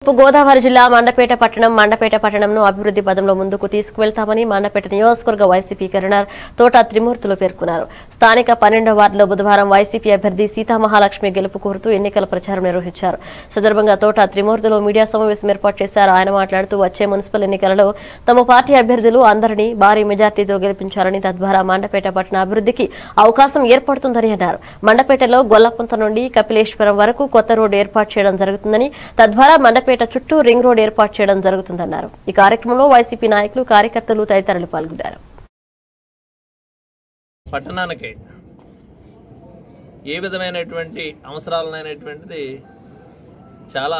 తూర్పు గోదావరి జిల్లా మండపేట పట్టణం మండపేట పట్టణంను అభివృద్ధి పదంలో ముందుకు తీసుకువెళ్తామని మండపేట నియోజకవర్గ వైసీపీ కరీంనగర్ తోట త్రిమూర్తులు పేర్కొన్నారు స్థానిక పన్నెండవ వార్డులో బుధవారం వైసీపీ అభ్యర్థి సీతామహాలక్ష్మి గెలుపు కోరుతూ ఎన్నికల ప్రచారం నిర్వహించారు సందర్భంగా తోట త్రిమూర్తులు మీడియా సమావేశం ఏర్పాటు చేశారు ఆయన మాట్లాడుతూ వచ్చే మున్సిపల్ ఎన్నికలలో తమ పార్టీ అభ్యర్థులు అందరినీ భారీ మెజార్టీతో గెలిపించాలని తద్వారా మండపేట పట్టణ అభివృద్ధికి అవకాశం ఏర్పడుతుందని అన్నారు మండపేటలో గొల్లపుంత నుండి కపిలేశ్వరం వరకు కొత్త రోడ్డు ఏర్పాటు చేయడం జరుగుతుందని తద్వారా మండపేట చుట్టూ రింగ్ రోడ్ ఏర్పాటు చేయడం జరుగుతుందన్నారు ఈ కార్యక్రమంలో వైసీపీ నాయకులు కార్యకర్తలు తదితరులు పాల్గొన్నారు పట్టణానికి ఏ విధమైనటువంటి అవసరాలనేటువంటిది చాలా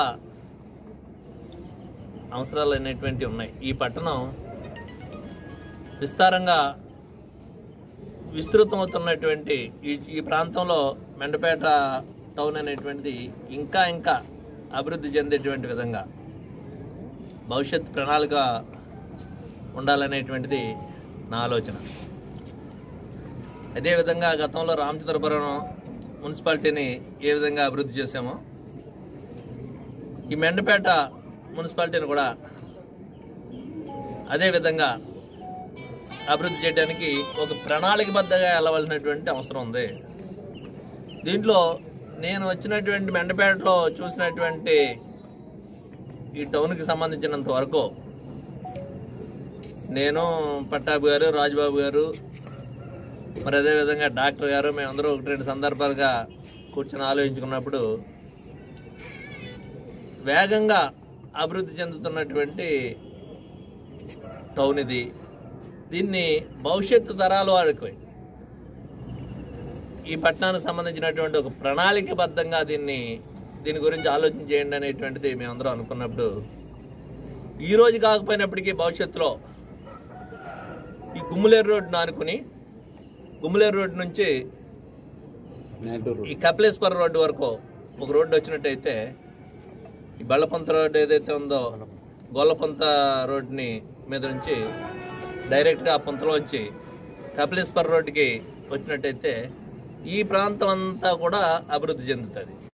అవసరాలు అనేటువంటివి ఉన్నాయి ఈ పట్టణం విస్తారంగా విస్తృతమవుతున్నటువంటి ఈ ఈ ప్రాంతంలో మెండపేట టౌన్ అనేటువంటిది ఇంకా ఇంకా అభివృద్ధి చెందేటువంటి విధంగా భవిష్యత్ ప్రణాళిక ఉండాలనేటువంటిది నా ఆలోచన అదేవిధంగా గతంలో రామచంద్రపురం మున్సిపాలిటీని ఏ విధంగా అభివృద్ధి చేశామో ఈ మెండపేట మున్సిపాలిటీని కూడా అదేవిధంగా అభివృద్ధి చేయడానికి ఒక ప్రణాళికబద్ధంగా వెళ్ళవలసినటువంటి అవసరం ఉంది దీంట్లో నేను వచ్చినటువంటి మెండపేటలో చూసినటువంటి ఈ టౌన్కి సంబంధించినంత వరకు నేను పట్టాబు గారు రాజుబాబు గారు మరి అదేవిధంగా డాక్టర్ గారు మేమందరూ ఒకటి రెండు సందర్భాలుగా కూర్చొని ఆలోచించుకున్నప్పుడు వేగంగా అభివృద్ధి చెందుతున్నటువంటి టౌన్ ఇది దీన్ని భవిష్యత్తు తరాల వారికి ఈ పట్టణానికి సంబంధించినటువంటి ఒక ప్రణాళికబద్ధంగా దీన్ని దీని గురించి ఆలోచన చేయండి అనేటువంటిది మేమందరం అనుకున్నప్పుడు ఈ రోజు కాకపోయినప్పటికీ భవిష్యత్తులో ఈ గుమ్ములేరు రోడ్డును ఆనుకుని గుమ్ములేరు రోడ్డు నుంచి ఈ కపిలేశ్వర రోడ్డు వరకు ఒక రోడ్డు వచ్చినట్టయితే ఈ బళ్ళపంత రోడ్డు ఏదైతే ఉందో గొల్లపంత రోడ్డుని మీద నుంచి డైరెక్ట్గా ఆ పుంతలోంచి కపిలేశ్వర రోడ్డుకి వచ్చినట్టయితే ఈ ప్రాంతం అంతా కూడా అభివృద్ధి చెందుతుంది